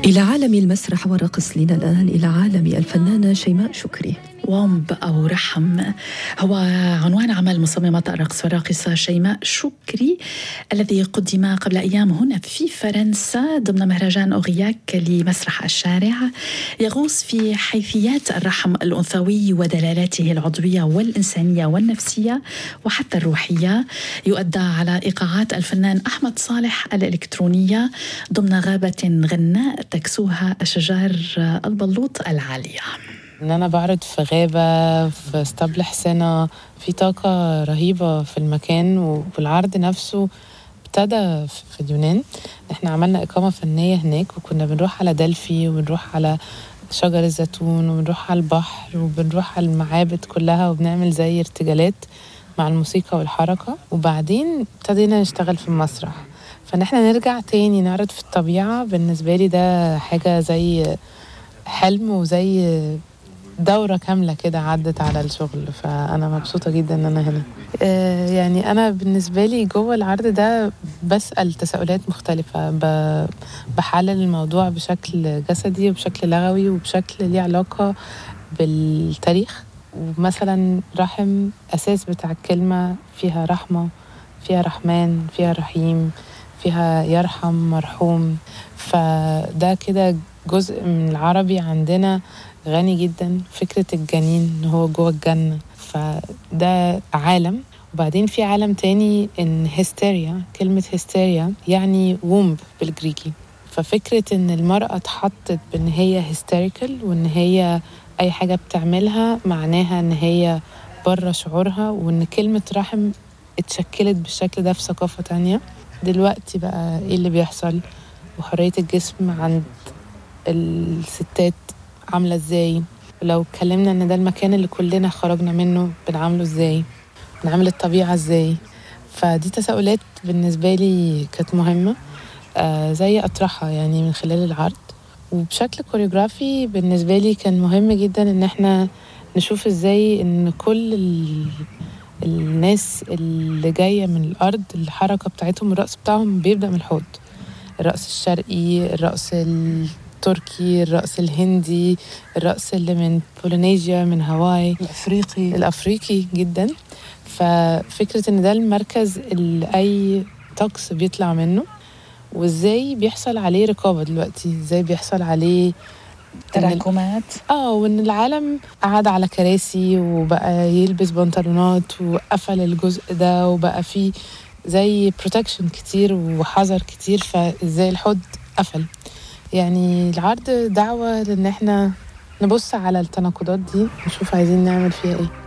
إلى عالم المسرح والرقص لنا الآن إلى عالم الفنانة شيماء شكري وومب أو رحم هو عنوان عمل مصممة الرقص والراقصة شيماء شكري الذي قدم قبل أيام هنا في فرنسا ضمن مهرجان أوغياك لمسرح الشارع يغوص في حيثيات الرحم الأنثوي ودلالاته العضوية والإنسانية والنفسية وحتى الروحية يؤدى على إيقاعات الفنان أحمد صالح الإلكترونية ضمن غابة غناء تكسوها أشجار البلوط العالية ان انا بعرض في غابه في اسطبل حسنه في طاقه رهيبه في المكان والعرض نفسه ابتدى في اليونان احنا عملنا اقامه فنيه هناك وكنا بنروح على دلفي وبنروح على شجر الزيتون وبنروح على البحر وبنروح على المعابد كلها وبنعمل زي ارتجالات مع الموسيقى والحركة وبعدين ابتدينا نشتغل في المسرح فان احنا نرجع تاني نعرض في الطبيعة بالنسبة لي ده حاجة زي حلم وزي دورة كاملة كده عدت على الشغل فأنا مبسوطة جدا إن أنا هنا آه يعني أنا بالنسبة لي جوه العرض ده بسأل تساؤلات مختلفة بحلل الموضوع بشكل جسدي وبشكل لغوي وبشكل ليه علاقة بالتاريخ ومثلا رحم أساس بتاع الكلمة فيها رحمة فيها رحمن فيها رحيم فيها يرحم مرحوم فده كده جزء من العربي عندنا غني جدا فكرة الجنين ان هو جوه الجنة فده عالم وبعدين في عالم تاني ان هيستيريا كلمة هيستيريا يعني وومب بالجريكي ففكرة ان المرأة اتحطت بان هي هيستيريكال وان هي اي حاجة بتعملها معناها ان هي بره شعورها وان كلمة رحم اتشكلت بالشكل ده في ثقافة تانية دلوقتي بقى ايه اللي بيحصل وحرية الجسم عند الستات عاملة ازاي لو اتكلمنا ان ده المكان اللي كلنا خرجنا منه بنعامله ازاي بنعامل الطبيعة ازاي فدي تساؤلات بالنسبة لي كانت مهمة آه زي أطرحها يعني من خلال العرض وبشكل كوريوغرافي بالنسبة لي كان مهم جدا ان احنا نشوف ازاي ان كل ال... الناس اللي جاية من الأرض الحركة بتاعتهم الرقص بتاعهم بيبدأ من الحوض الرقص الشرقي الرقص التركي الرقص الهندي الرقص اللي من بولينيزيا من هاواي الأفريقي الأفريقي جدا ففكرة إن ده المركز اللي أي طقس بيطلع منه وإزاي بيحصل عليه رقابة دلوقتي إزاي بيحصل عليه تراكمات اه وان العالم قعد على كراسي وبقى يلبس بنطلونات وقفل الجزء ده وبقى فيه زي بروتكشن كتير وحذر كتير فازاي الحوض قفل يعني العرض دعوة لان احنا نبص على التناقضات دي نشوف عايزين نعمل فيها ايه